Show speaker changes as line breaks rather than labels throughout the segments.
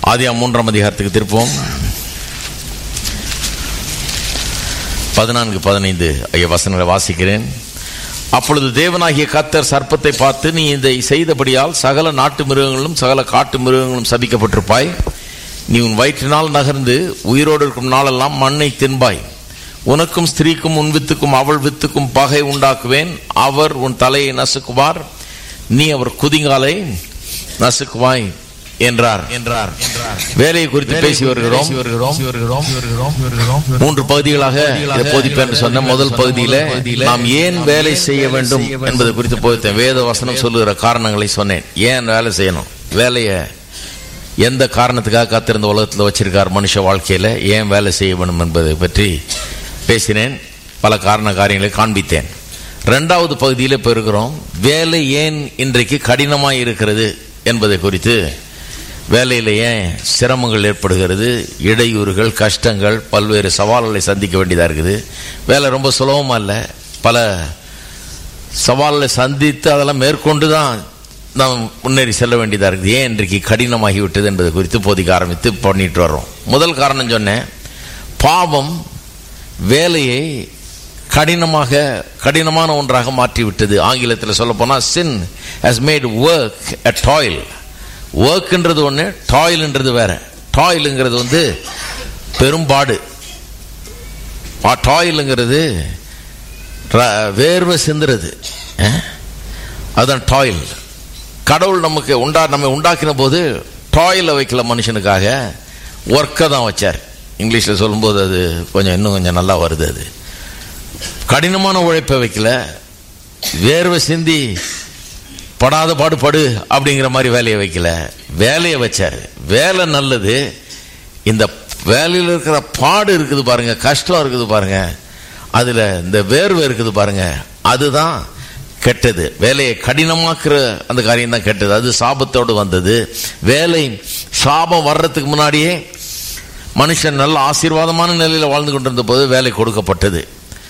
ஆதியா மூன்றாம் அதிகாரத்துக்கு திருப்போம் பதினான்கு பதினைந்து ஐய வசனங்களை வாசிக்கிறேன் அப்பொழுது தேவனாகிய கத்தர் சர்ப்பத்தை பார்த்து நீ இதை செய்தபடியால் சகல நாட்டு மிருகங்களும் சகல காட்டு மிருகங்களும் சபிக்கப்பட்டிருப்பாய் நீ உன் வயிற்றினால் நகர்ந்து உயிரோடு இருக்கும் நாளெல்லாம் மண்ணை தின்பாய் உனக்கும் ஸ்திரீக்கும் உன் வித்துக்கும் அவள் வித்துக்கும் பகை உண்டாக்குவேன் அவர் உன் தலையை நசுக்குவார் நீ அவர் குதிங்காலை நசுக்குவாய் என்றார் என்றார் வேலையை குறித்து பேசி வருகிறோம் மூன்று பகுதிகளாக இதை போதிப்பேன் என்று சொன்ன முதல் பகுதியில நாம் ஏன் வேலை செய்ய வேண்டும் என்பது குறித்து போதித்தேன் வேத வசனம் சொல்லுகிற காரணங்களை சொன்னேன் ஏன் வேலை செய்யணும் வேலையை எந்த காரணத்துக்காக காத்திருந்த உலகத்தில் வச்சிருக்கார் மனுஷ வாழ்க்கையில ஏன் வேலை செய்ய வேண்டும் என்பதை பற்றி பேசினேன் பல காரண காரியங்களை காண்பித்தேன் ரெண்டாவது பகுதியில் இப்போ இருக்கிறோம் வேலை ஏன் இன்றைக்கு கடினமாக இருக்கிறது என்பதை குறித்து வேலையில் ஏன் சிரமங்கள் ஏற்படுகிறது இடையூறுகள் கஷ்டங்கள் பல்வேறு சவால்களை சந்திக்க வேண்டியதாக இருக்குது வேலை ரொம்ப சுலபமாக இல்லை பல சவால்களை சந்தித்து அதெல்லாம் மேற்கொண்டு தான் நாம் முன்னேறி செல்ல வேண்டியதாக இருக்குது ஏன் இன்றைக்கு கடினமாகி விட்டது என்பது குறித்து போதிக்க ஆரம்பித்து பண்ணிட்டு வர்றோம் முதல் காரணம் சொன்னேன் பாவம் வேலையை கடினமாக கடினமான ஒன்றாக மாற்றி விட்டது ஆங்கிலத்தில் சொல்ல போனால் sin has made work a toil ஒர்க்ன்றது ஒன்று டாயில்ன்றது வேற டாயிலுங்கிறது வந்து பெரும்பாடு டாயிலுங்கிறது வேர்வை சிந்துறது அதுதான் டாயில் கடவுள் நமக்கு உண்டா நம்ம உண்டாக்கின போது டாயில வைக்கல மனுஷனுக்காக ஒர்க்கை தான் வச்சார் இங்கிலீஷில் சொல்லும்போது அது கொஞ்சம் இன்னும் கொஞ்சம் நல்லா வருது அது கடினமான உழைப்பை வைக்கல வேர்வை சிந்தி படாத பாடு படு அப்படிங்கிற மாதிரி வேலையை வைக்கல வேலையை வச்சார் வேலை நல்லது இந்த வேலையில் இருக்கிற பாடு இருக்குது பாருங்க கஷ்டம் இருக்குது பாருங்க அதில் இந்த வேர்வை இருக்குது பாருங்க அதுதான் கெட்டது வேலையை கடினமாக்குற அந்த காரியம் தான் கெட்டது அது சாபத்தோடு வந்தது வேலை சாபம் வர்றதுக்கு முன்னாடியே மனுஷன் நல்ல ஆசீர்வாதமான நிலையில் வாழ்ந்து கொண்டிருந்த போது வேலை கொடுக்கப்பட்டது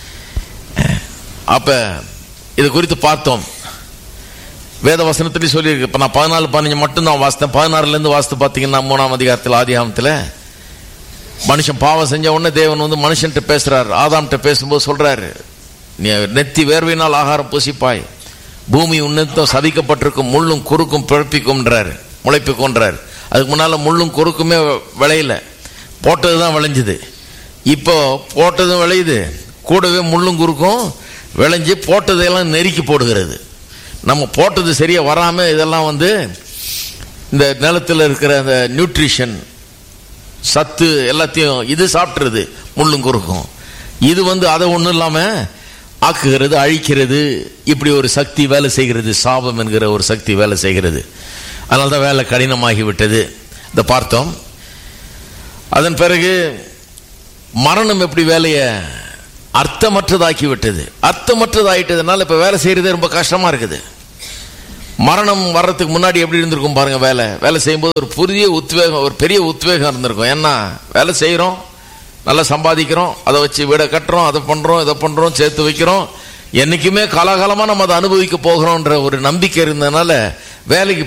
அப்ப இது குறித்து பார்த்தோம் வேத வசனத்திலேயே சொல்லியிருக்கு இப்போ நான் பதினாலு பதினஞ்சு மட்டும் தான் வாசித்தேன் பதினாறுலேருந்து வாசித்து பார்த்தீங்கன்னா மூணாம் அதிகாரத்தில் ஆதிகாமத்தில் மனுஷன் பாவம் செஞ்ச உடனே தேவன் வந்து மனுஷன்ட்ட பேசுறாரு ஆதாம்கிட்ட பேசும்போது சொல்றாரு நீ நெத்தி வேர்வையினால் ஆகாரம் பூசிப்பாய் பூமி உன்னத்தம் சதிக்கப்பட்டிருக்கும் முள்ளும் குறுக்கும் பிறப்பிக்கும்ன்றாரு முளைப்பிக்கும்ன்றாரு அதுக்கு முன்னால் முள்ளும் குறுக்குமே விளையல போட்டது தான் விளைஞ்சுது இப்போ போட்டதும் விளையுது கூடவே முள்ளும் குறுக்கும் விளைஞ்சு போட்டதையெல்லாம் நெருக்கி போடுகிறது நம்ம போட்டது சரியாக வராமல் இதெல்லாம் வந்து இந்த நிலத்தில் இருக்கிற அந்த நியூட்ரிஷன் சத்து எல்லாத்தையும் இது சாப்பிட்றது முள்ளும் குறுக்கும் இது வந்து அதை ஒன்றும் இல்லாமல் ஆக்குகிறது அழிக்கிறது இப்படி ஒரு சக்தி வேலை செய்கிறது சாபம் என்கிற ஒரு சக்தி வேலை செய்கிறது அதனால தான் வேலை கடினமாகி விட்டது இதை பார்த்தோம் அதன் பிறகு மரணம் எப்படி வேலையை அர்த்தமற்றதாக்கி விட்டது அர்த்தமற்றதாயிட்டதுனால இப்போ வேலை செய்யறதே ரொம்ப கஷ்டமா இருக்குது மரணம் வர்றதுக்கு முன்னாடி எப்படி இருந்திருக்கும் பாருங்க வேலை வேலை செய்யும்போது ஒரு புதிய உத்வேகம் ஒரு பெரிய உத்வேகம் இருந்திருக்கும் ஏன்னா வேலை செய்கிறோம் நல்லா சம்பாதிக்கிறோம் அதை வச்சு வீடை கட்டுறோம் அதை பண்ணுறோம் இதை பண்ணுறோம் சேர்த்து வைக்கிறோம் என்றைக்குமே காலாகாலமாக நம்ம அதை அனுபவிக்க போகிறோன்ற ஒரு நம்பிக்கை இருந்ததுனால வேலைக்கு